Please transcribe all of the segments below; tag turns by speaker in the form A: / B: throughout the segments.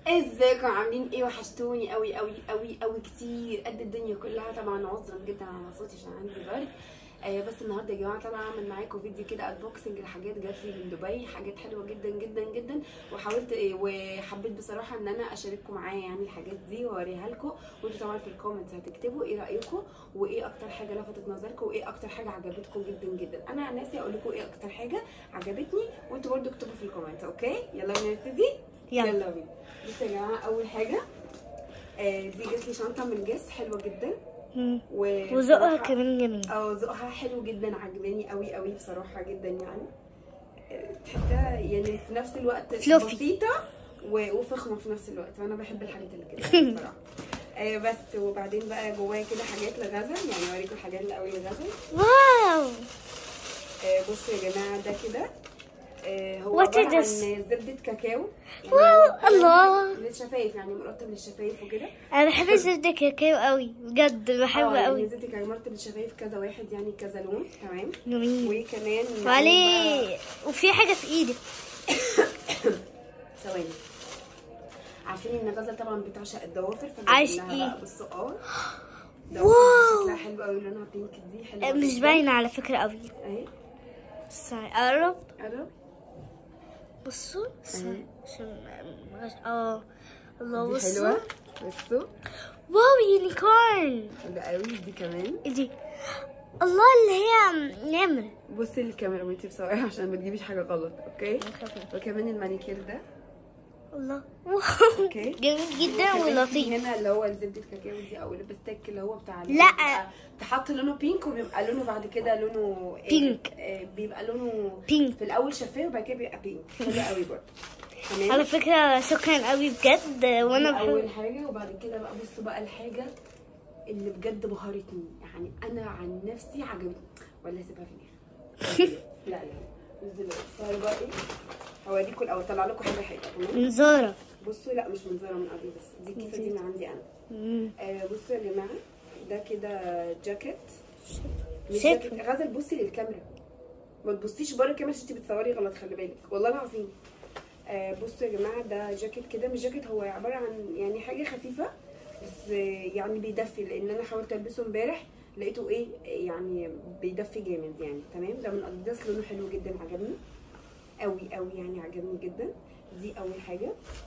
A: ازيكم عاملين ايه وحشتوني قوي قوي قوي قوي كتير قد الدنيا كلها طبعا عذرا جدا على صوتي عشان عندي برد آه بس النهارده يا جماعه طالعه اعمل معاكم فيديو كده انبوكسنج لحاجات جات لي من دبي حاجات حلوه جدا جدا جدا وحاولت إيه وحبيت بصراحه ان انا اشارككم معايا يعني الحاجات دي واوريها لكم وانتوا طبعا في الكومنتس هتكتبوا ايه رايكم وايه اكتر حاجه لفتت نظركم وايه اكتر حاجه عجبتكم جدا جدا انا عن نفسي اقول لكم ايه اكتر حاجه عجبتني وانتوا برضو اكتبوا في الكومنت اوكي يلا بينا نبتدي
B: يلا.
A: يلا بينا بصوا يا جماعه اول حاجه آه دي جات لي شنطه من جس حلوه جدا
B: مم.
A: و
B: وذوقها
A: بصراحة-
B: كمان جميل
A: اه ذوقها حلو جدا عجباني قوي قوي بصراحه جدا يعني آه، تحسها يعني في نفس الوقت
B: Fluffy.
A: بسيطه و- وفخمه في نفس الوقت وانا بحب الحاجات اللي كده يعني بصراحه آه بس وبعدين بقى جوايا كده حاجات لغزل يعني اوريكم الحاجات اللي قوي لغزل
B: واو
A: آه بصوا يا جماعه ده كده آه هو
B: What
A: عباره
B: is
A: عن
B: this?
A: زبده كاكاو
B: واو،
A: هو
B: الله.
A: للشفايف يعني مرطب للشفايف وكده
B: انا بحب الزبده كاكاو قوي بجد
A: اه
B: بحبه
A: يعني
B: قوي
A: زبده كاكاو مرطب للشفايف كذا واحد يعني كذا لون تمام
B: جميل
A: وكمان بقى-
B: وعليه وفي حاجه في ايدك
A: ثواني عارفين ان غزل طبعا بتعشق الضوافر
B: عايش
A: فجبت لها
B: إيه؟
A: بقى بالسقار
B: واو.
A: شكلها حلو قوي لونها بينك دي حلوه
B: مش
A: جداً.
B: باينه على فكره قوي
A: اهي
B: استنى قرب
A: قرب
B: بصوا استنى
A: أهي.
B: عشان ما- ما- اه الله
A: دي
B: بصوا
A: حلوه بصوا
B: واو يونيكورن
A: حلوه قوي دي كمان
B: ايه دي الله اللي هي نمر
A: بصي للكاميرا وانتي بتصوري عشان ما تجيبيش حاجه غلط اوكي وكمان المانيكير ده
B: الله واو
A: اوكي
B: جميل جدا
A: وكمان في
B: ولطيف
A: هنا اللي هو الزبده كاكاو دي او البستيك اللي هو بتاع اللي
B: لا.
A: بيبقى تحط لونه بينك وبيبقى لونه بعد كده لونه إيه؟
B: بينك.
A: آه، بيبقى لونه
B: بينك
A: في الاول شفاف وبعد كده بيبقى بينك حلو قوي برضه تمام
B: على فكرة شكرا قوي بجد وانا
A: دي اول
B: بحب
A: حاجه وبعد كده بقى بصوا بقى الحاجه اللي بجد بهرتني يعني انا عن نفسي عجبتني ولا اسيبها في الاخر لا لا مش دلوقتي تعالوا بقى ايه هوريكم الاول طلع لكم حاجه حلوه تمام
B: من زارة
A: بصوا لا مش منظره من قبل بس دي كيفه دي من عندي انا
B: مم.
A: آه بصوا يا جماعه ده كده جاكيت مش
B: شكله.
A: جاكيت غزل بصي للكاميرا ما تبصيش بره الكاميرا عشان انت بتصوري غلط خلي بالك والله العظيم آه بصوا يا جماعه ده جاكيت كده مش جاكيت هو عباره عن يعني حاجه خفيفه بس آه يعني بيدفي لان انا حاولت البسه امبارح لقيته ايه يعني بيدفي جامد يعني تمام ده من اديداس لونه حلو جدا عجبني قوي قوي يعني عجبني جدا دي اول حاجه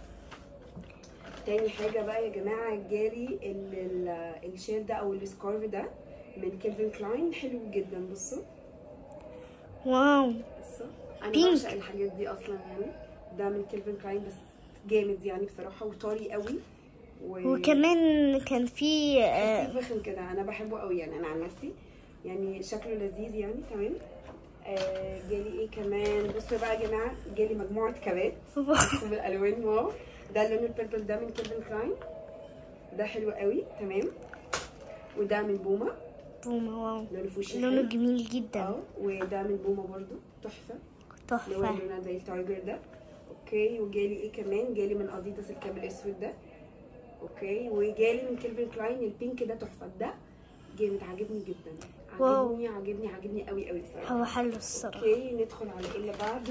A: تاني حاجة بقى يا جماعة جالي ال- ال- الشيل ده أو السكارف ده من كيلفين كلاين حلو جدا بصوا
B: واو
A: بصوا أنا
B: Pink.
A: بعشق الحاجات دي أصلا يعني ده من كيلفين كلاين بس جامد يعني بصراحة وطري قوي و...
B: وكمان كان في آه،
A: تحسيه فخم كده أنا بحبه قوي يعني أنا عن نفسي يعني شكله لذيذ يعني تمام آه جالي ايه كمان بصوا بقى يا جماعه جالي مجموعه كبات بصوا بالالوان واو ده اللون البيربل ده من كيلفين كلاين ده حلو قوي تمام وده من بوما
B: بوما واو
A: لونه فوشي
B: لونه
A: حلو.
B: جميل جدا
A: اه وده من بوما برضو تحفه اللي هو
B: تحفة
A: لونه زي التايجر ده اوكي وجالي ايه كمان جالي من اديداس الكاب الاسود ده اوكي وجالي من كيلفين كلاين البينك ده تحفه ده جامد عاجبني جدا
B: واو.
A: عاجبني عاجبني عاجبني قوي قوي بصراحه
B: هو حلو الصراحة
A: اوكي ندخل على ايه اللي بعده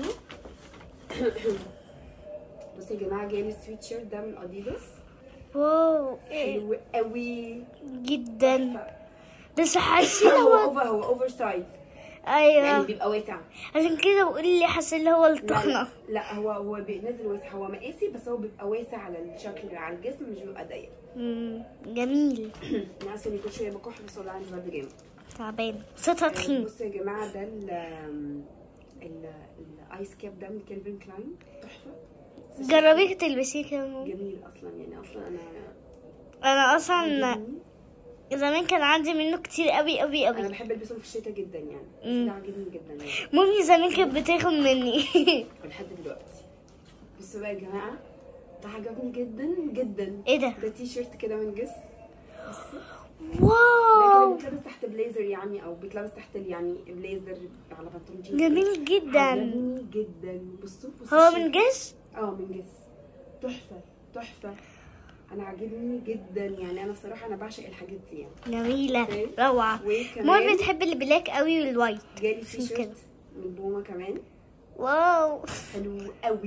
A: بصوا يا جماعه جالي السويت شيرت ده من اديداس
B: واو
A: حلو قوي
B: جدا بس حاسة
A: هو
B: هو
A: اوفر هو اوفر سايز يعني
B: ايوه
A: بيبقى واسع
B: عشان كده بقول لي حاسة اللي هو
A: لا
B: التخنة
A: لا, لا هو هو بينزل واسع هو مقاسي بس هو بيبقى واسع على الشكل على الجسم مش بيبقى ضيق
B: مم، جميل
A: انا اسفه اني كل شويه بكح بس والله عندي برد جامد
B: تعبان صوتها تخين
A: بصوا يا جماعه ده ال ال الايس كاب ده من كيلفين كلاين تحفه
B: جربي تلبسيه كده
A: جميل اصلا يعني اصلا انا
B: انا اصلا
A: عاجبني.
B: زمان كان عندي منه كتير قوي قوي
A: انا
B: قوي
A: بحب البسهم في الشتاء جدا يعني بس
B: مم.
A: ده عاجبني جدا يعني
B: مامي زمان كانت بتاخد مني
A: لحد دلوقتي بصوا بقى يا جماعه ده عجبني جدا جدا
B: ايه ده
A: ده تي شيرت كده من جس بصوا ده كده
B: واو
A: بيتلبس تحت بليزر يعني او بيتلبس تحت ال- يعني بليزر على بنطلون جينز
B: جميل جدا
A: عجبني جدا بصوا بصوا
B: هو
A: الشيرت.
B: من جس
A: اه من جس تحفه تحفه انا عاجبني جدا يعني انا بصراحه انا بعشق الحاجات دي يعني
B: جميلة
A: اوكي.
B: روعة مامي
A: وكمان
B: بتحب البلاك قوي والوايت
A: جالي
B: عشان
A: تي
B: كده.
A: شيرت من بوما كمان
B: واو
A: حلو قوي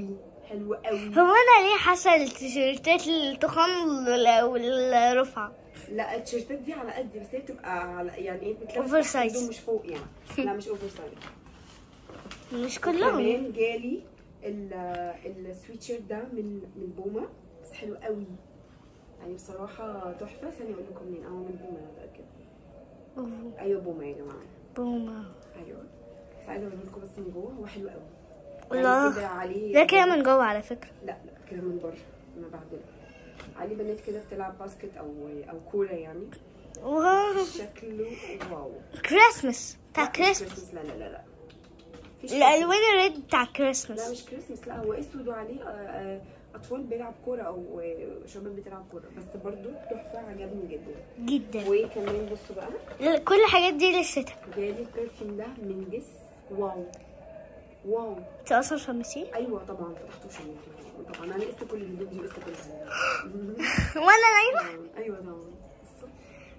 A: حلو قوي
B: هو انا ليه حاسه التيشيرتات التخن وال- والرفعه
A: لا التيشيرتات دي على قدي بس هي بتبقى على يعني ايه بتلبس
B: Oversize.
A: تحت هدوم مش فوق يعني لا مش اوفر سايز
B: مش كلهم
A: كمان جالي ال- السويت شيرت ده من من بوما بس حلو قوي يعني بصراحة تحفة ثانية أقول لكم منين أهو من بوما أنا متأكدة
B: أوه،
A: أيوة بوما يا جماعة
B: بوما
A: أيوة بس عايزة أوريه لكم بس من جوه هو حلو قوي
B: الله.
A: يعني كده عليه
B: ده كده من جوه على فكره
A: لا لا كده من بره أنا بعدل عليه بنات كده بتلعب باسكت أو أو كورة يعني
B: واو
A: شكله واو
B: كريسمس بتاع
A: لا، مش
B: كريسمس
A: لا لا لا لا مفيش
B: الالوان الريد بتاع
A: لا
B: كريسمس
A: مش كريسمس لا هو اسود وعليه آه، آه، اطفال بيلعب كوره او آه، شباب بتلعب كوره بس برضو تحفه عجبني جدا
B: جدا
A: وكمان بصوا بقى
B: كل الحاجات دي للشتا
A: جالي البرفيوم ده من جس واو واو
B: انت اصلا شمسيه
A: ايوه طبعا فتحته شمال طبعا انا قست كل الهدوم دي وقست كلها
B: وانا نايمه
A: ايوه طبعا بصوا.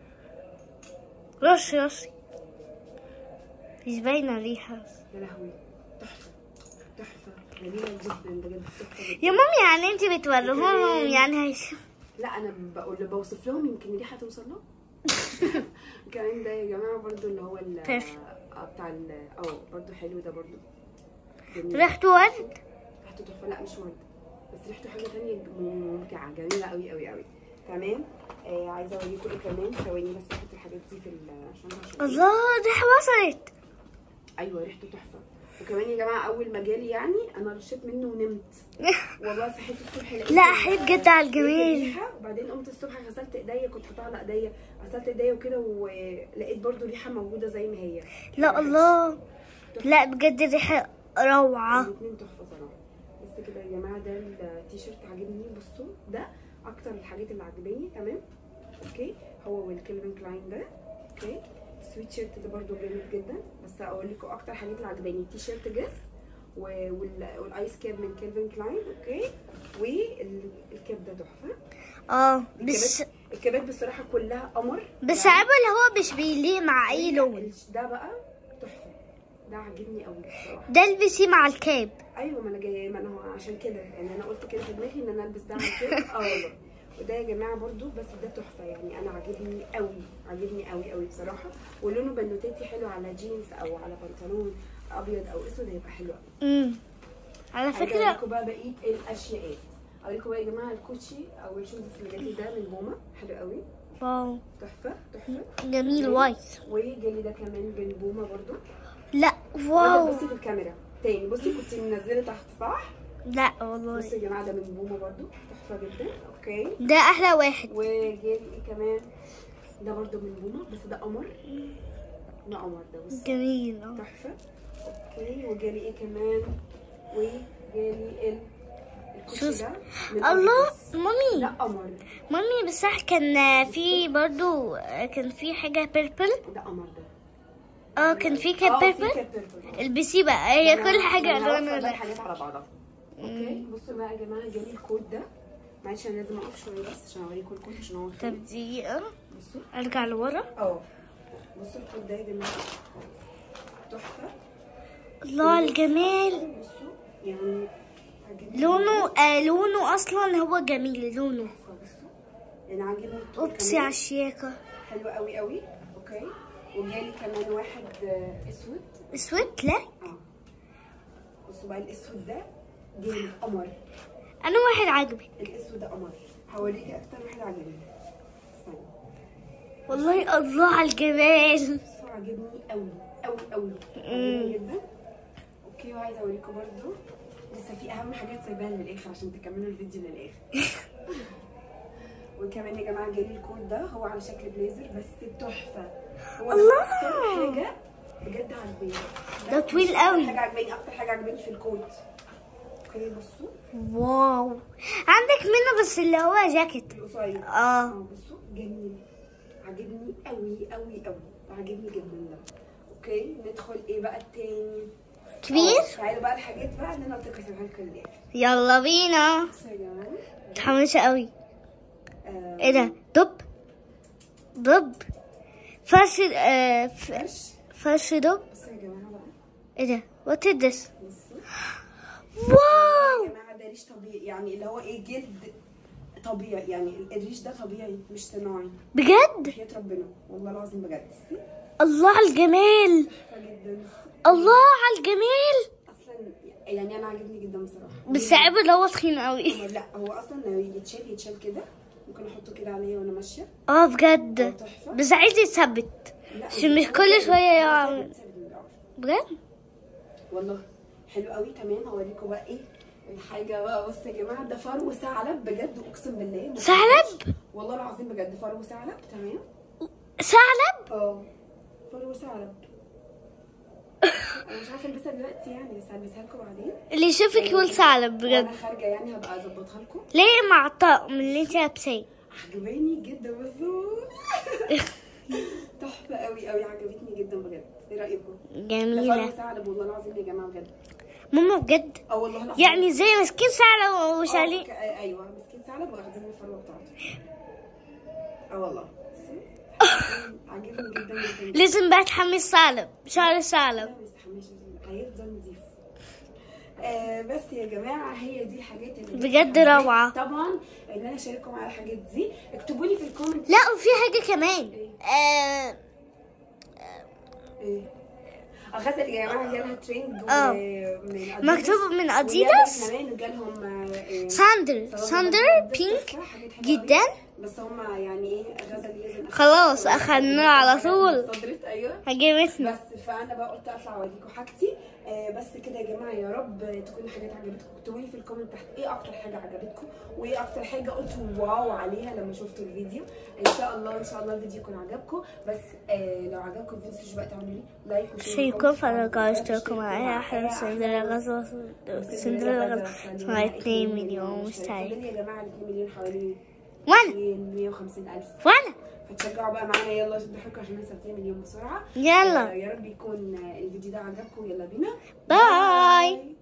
B: رش رشي مش باينه الريحه
A: يا لهوي تحفه تحفه جميله جدا بجد تحفه جدا
B: يا مامي يعني انت بتوريهم يعني هيش
A: لا انا بقول بوصف لهم يمكن الريحه توصل لهم كمان ده يا جماعه برضو اللي هو ال
B: Perfume.
A: آه، بتاع ال اه برضو حلو ده برضو جميل.
B: ريحته ورد
A: ريحته تحفه لا مش ورد بس ريحته حاجه ثانيه ممتعه جميله قوي قوي قوي تمام آه عايزه اوريكم ايه كمان ثواني بس احط الحاجات دي في الشنطه عشان إيه؟
B: الله الريحه وصلت
A: ايوه ريحته تحفه وكمان يا جماعه اول ما جالي يعني انا رشيت منه ونمت والله صحيت الصبح لقيت
B: لا،
A: ال-
B: حلو جدا على
A: لقيت
B: الجميل.
A: الريحة، وبعدين قمت الصبح غسلت ايديا كنت حاطاها على ايديا غسلت ايديا وكده ولقيت برضو ريحه موجوده زي ما هي
B: لا الله لا بجد الريحه روعه
A: الاثنين تحفه صراحه بس كده يا جماعه ده التيشيرت عاجبني بصوا ده اكتر الحاجات اللي عجباني تمام اوكي هو والكلفن كلاين ده اوكي السويت شيرت ده برضو جامد جدا بس اقول لكم اكتر حاجات اللي عجباني التيشيرت جاس و- وال- والايس كاب من كيلفن كلاين اوكي والكاب ده تحفه
B: اه بس
A: الكابات الكابات بصراحه كلها قمر
B: بس
A: يعني
B: عيبه اللي هو مش بيليق مع اي لون
A: ده بقى تحفه ده عاجبني قوي بصراحه
B: ده البسيه مع الكاب
A: ايوه ما انا جايه ما انا هو عشان كده يعني انا قلت كده في دماغي ان انا البس ده على كده اه والله وده يا جماعه برضو بس ده تحفه يعني انا عاجبني قوي عاجبني قوي قوي بصراحه ولونه بنوتاتي حلو على جينز او على بنطلون ابيض او اسود هيبقى حلو قوي
B: امم على
A: عايزه
B: فكره
A: اوريكم بقى بقيه الاشياء اوريكم بقى يا جماعه الكوتشي او الشوز اللي جالي ده من بوما حلو قوي
B: واو
A: تحفه تحفه
B: جميل وايت
A: وجالي ده كمان من بوما برضو
B: لا
A: واو
B: واو
A: بصي في الكاميرا تاني بصي كنت منزله تحت صح
B: لا
A: بصوا
B: والله
A: يا جماعه ده من بوما برضو تحفه جدا اوكي
B: ده احلى واحد
A: وجالي ايه كمان ده برضو من بوما بس ده قمر ده قمر ده بص
B: جميل اه
A: تحفه اوكي وجالي ايه كمان وجالي ال الكوتشي
B: شوز.
A: ده من
B: الله
A: أديداس. ده
B: مامي
A: قمر
B: مامي بس صح كان في برضو كان في حاجه بيربل
A: ده قمر ده
B: اه كان في كاب
A: اه في
B: بيربل
A: كاب بيربل
B: البسيه بقى هي
A: أنا-
B: كل حاجه
A: أنا عارفة
B: الوان
A: بقى الحاجات على بعضها اوكي بصوا بقى يا جماعه جالي الكود ده معلش انا لازم اقف شويه بس عشان اوريكم الكود عشان هو خانق.
B: طب دقيقه
A: بصوا
B: ارجع لورا
A: اه بصوا الكود ده يا جماعه تحفه
B: الله على الجمال
A: بصوا يعني عاجبني
B: لونه آه لونه اصلا هو جميل لونه
A: تحفة، بصوا يعني عاجبني الطول
B: اوبسي
A: كمان.
B: على الشياكه
A: حلو قوي قوي اوكي وجالي كمان واحد آه، اسود
B: اسود لا
A: اه بصوا بقى الاسود ده جالي قمر
B: انا واحد عاجبي
A: الاسود ده قمر هوريكي اكتر واحد عجبني استنى
B: والله الله على الجمال
A: بصوا عاجبني قوي قوي قوي عاجبني جدا اوكي وعايزه اوريكم برضو لسه في اهم حاجات سايباها للاخر عشان تكملوا الفيديو للاخر وكمان يا جماعه جالي الكود ده هو على شكل بليزر بس تحفه هو ده
B: الله!
A: اكتر حاجه بجد عجباني
B: ده طويل
A: أكتر
B: قوي.
A: حاجه عجباني اكتر حاجه عجباني في الكود اوكي بصوا
B: واو عندك منه بس اللي هو جاكيت
A: القصير
B: اه
A: بصوا جميل عاجبني قوي قوي قوي عاجبني جدا ده اوكي ندخل ايه بقى التاني
B: كبير
A: آه، تعالوا بقى الحاجات بقى اللي انا قلت لكم اسيبها لكم للاخر
B: يلا بينا
A: بصوا يا جماعه
B: متحمسه قوي
A: آه،
B: ايه ده دب دب فرش آه ف-
A: فرش
B: فرش دب
A: بصوا يا جماعه بقى
B: ايه ده وات از ذس
A: بصوا
B: واو
A: يا جماعه ده ريش طبيعي يعني اللي هو ايه جلد طبيعي يعني الريش ده طبيعي مش صناعي
B: بجد
A: حياة ربنا والله العظيم بجد
B: الله على الجمال
A: تحفة جدا
B: الله على الجمال
A: اصلا يعني انا عاجبني جدا بصراحه
B: بس عيب اللي هو تخين قوي
A: هو- لا هو اصلا لو يتشال يتشال كده ممكن احطه كده عليا وانا ماشيه
B: اه بجد
A: تحفه
B: بس عايز يتثبت
A: لا
B: عشان مش
A: هو
B: كل
A: ثابت.
B: شوية
A: هو
B: يعمل.
A: ثابت- ثابت من الأول.
B: بجد
A: والله حلو قوي تمام هوريكم بقى ايه الحاجه بقى بصوا يا جماعه ده فرو ثعلب بجد اقسم بالله ما
B: ثعلب
A: والله العظيم بجد فرو ثعلب تمام
B: ثعلب
A: اه فرو ثعلب انا مش عارفه البسها دلوقتي يعني بس هلبسها لكم بعدين
B: اللي يشوفك يقول ثعلب بجد
A: وانا خارجه يعني هبقى اظبطها لكم
B: ليه مع الطقم اللي انت لابساه
A: عجباني جدا بس تحفه قوي قوي عجبتني جدا بجد ايه رايكم ده فرو
B: جميلة
A: ثعلب والله العظيم يا جماعه بجد
B: ماما بجد
A: اه والله العظيم
B: يعني زي ماسكين ثعلب
A: آه،
B: وشالين
A: ك- ايوه مسكين ثعلب واخدين الفروه بتاعته اه والله عجبني جدا جدا
B: لازم بقى تحمس ثعلب شعر
A: لا
B: ثعلب
A: ما يستحملش هيفضل نضيف آه بس يا جماعه هي دي حاجات اللي
B: بجد
A: حبيت
B: روعة.
A: طبعا ان انا اشارككم على الحاجات دي اكتبوا لي في الكومنت
B: لا وفي حاجة كمان آه
A: ايه غزل يا جماعه جالها ترند
B: آه.
A: من أديداس.
B: مكتوب من
A: ويالا
B: أديداس؟
A: كمان وجالهم آه، إيه،
B: ساندر
A: صالون
B: ساندر
A: أديداس
B: بينك
A: تحفة، حاجات حلوة
B: جدا
A: أوي. بس هم يعني ايه غزل لازم أخد-
B: خلاص أخدناه على طول.
A: صدرت ايوه
B: عجبتني
A: بس فانا بقى قلت اطلع اوريكم حاجتي آه بس كده يا جماعه يا رب تكون الحاجات عجبتكم اكتبوا لي في الكومنت تحت ايه اكتر حاجه عجبتكم وايه اكتر حاجه قلتوا واو عليها لما شفتوا الفيديو ان شاء الله ان شاء الله الفيديو يكون عجبكم بس آه لو عجبكم الفيديو تنسوش بقى تعملوا لي لايك وشير
B: شيكو
A: وكومنت
B: فانا
A: وشير
B: اشتركوا معايا احلى سندريلا غزوة سندريلا غزوة اسمها 2 مليون مستعد
A: فاضل يا جماعه ال 2 مليون حوالي
B: وانا
A: 150 الف
B: وانا
A: فتشجعوا بقى معانا يلا شدوا حيلكم عشان نوصل 2 مليون بسرعه
B: يلا
A: آه، يا رب يكون آه، الفيديو ده عجبكم يلا بينا
B: باي